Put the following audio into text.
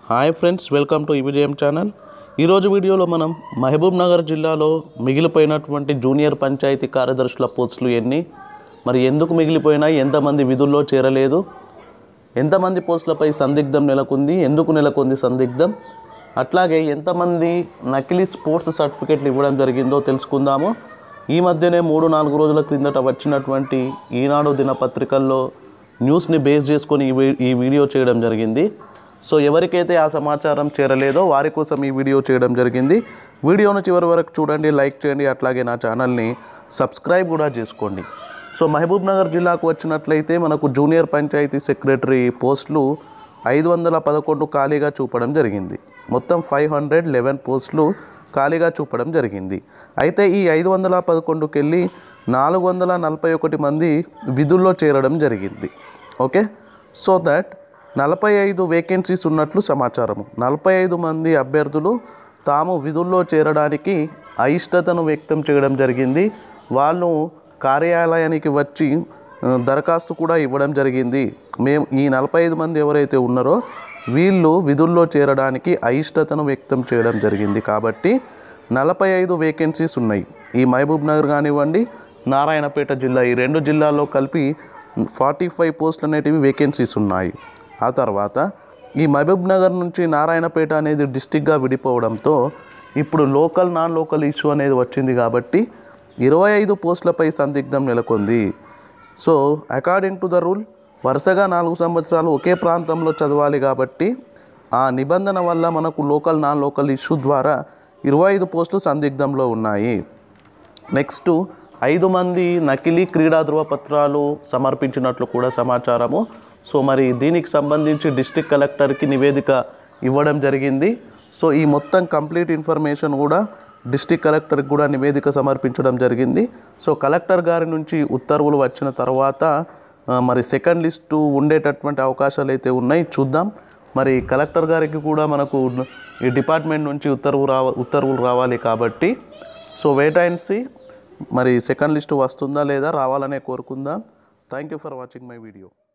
hi friends welcome to Vijayam channel ఈరోజు వీడియోలో మనం మహబూబ్ నగర్ జిల్లాలో మిగిలిపోయినటువంటి జూనియర్ పంచాయతీ కార్యదర్శుల పోస్టులు ఎన్ని మరి ఎందుకు మిగిలిపోయినాయి ఎంతమంది విధుల్లో చేరలేదు ఎంతమంది పోస్టులపై సందిగ్ధం నెలకొంది ఎందుకు నెలకొంది సందిగ్ధం అట్లాగే ఎంతమంది నకిలీ స్పోర్ట్స్ సర్టిఫికెట్లు ఇవ్వడం జరిగిందో తెలుసుకుందాము ఈ మధ్యనే మూడు నాలుగు రోజుల క్రిందట వచ్చినటువంటి ఈనాడు దినపత్రికల్లో న్యూస్ని బేస్ చేసుకొని ఈ వీ- ఈ వీడియో చేయడం జరిగింది సో ఎవరికైతే ఆ సమాచారం చేరలేదో వారి కోసం ఈ వీడియో చేయడం జరిగింది వీడియోను చివరి వరకు చూడండి లైక్ చేయండి అట్లాగే నా ఛానల్ని సబ్స్క్రైబ్ కూడా చేసుకోండి సో మహబూబ్ నగర్ జిల్లాకు వచ్చినట్లయితే మనకు జూనియర్ పంచాయతీ సెక్రటరీ పోస్టులు ఐదు వందల పదకొండు ఖాళీగా చూపడం జరిగింది మొత్తం ఫైవ్ హండ్రెడ్ లెవెన్ పోస్టులు ఖాళీగా చూపడం జరిగింది అయితే ఈ ఐదు వందల పదకొండుకి వెళ్ళి నాలుగు వందల నలభై ఒకటి మంది విధుల్లో చేరడం జరిగింది ఓకే సో దట్ నలభై ఐదు వేకెన్సీస్ ఉన్నట్లు సమాచారము నలభై ఐదు మంది అభ్యర్థులు తాము విధుల్లో చేరడానికి అయిష్టతను వ్యక్తం చేయడం జరిగింది వాళ్ళు కార్యాలయానికి వచ్చి ఆ, దరఖాస్తు కూడా ఇవ్వడం జరిగింది మేము ఈ నలభై ఐదు మంది ఎవరైతే ఉన్నారో వీళ్ళు విధుల్లో చేరడానికి అయిష్టతను వ్యక్తం చేయడం జరిగింది కాబట్టి నలభై ఐదు వేకెన్సీస్ ఉన్నాయి ఈ మహబూబ్ నగర్ కానివ్వండి నారాయణపేట జిల్లా ఈ రెండు జిల్లాల్లో కలిపి ఫార్టీ ఫైవ్ పోస్టులు అనేటివి వేకెన్సీస్ ఉన్నాయి ఆ తర్వాత ఈ మహబూబ్ నగర్ నుంచి నారాయణపేట అనేది డిస్టిక్గా విడిపోవడంతో ఇప్పుడు లోకల్ నాన్ లోకల్ ఇష్యూ అనేది వచ్చింది కాబట్టి ఇరవై ఐదు పోస్టులపై సందిగ్ధం నెలకొంది so according to the rule వరుసగా నాలుగు సంవత్సరాలు ఒకే ప్రాంతంలో చదవాలి కాబట్టి ఆ నిబంధన వల్ల మనకు లోకల్ నాన్ లోకల్ ఇష్యూ ద్వారా ఇరవై ఐదు పోస్టులు సందిగ్ధంలో ఉన్నాయి నెక్స్ట్ ఐదు మంది నకిలీ క్రీడా ధృవపత్రాలు సమర్పించినట్లు కూడా సమాచారము సో మరి దీనికి సంబంధించి డిస్ట్రిక్ట్ కలెక్టర్కి నివేదిక ఇవ్వడం జరిగింది సో ఈ మొత్తం కంప్లీట్ ఇన్ఫర్మేషన్ కూడా డిస్ట్రిక్ట్ కలెక్టర్కి కూడా నివేదిక సమర్పించడం జరిగింది సో కలెక్టర్ గారి నుంచి ఉత్తర్వులు వచ్చిన తర్వాత ఆ, మరి సెకండ్ లిస్టు ఉండేటటువంటి అవకాశాలు అయితే ఉన్నాయి చూద్దాం మరి కలెక్టర్ గారికి కూడా మనకు ఈ డిపార్ట్మెంట్ నుంచి ఉత్తర్వు రావ ఉత్తర్వులు రావాలి కాబట్టి సో వెయిట్ అండ్ సీ మరి సెకండ్ లిస్ట్ వస్తుందా లేదా రావాలనే కోరుకుందాం thank you for watching my video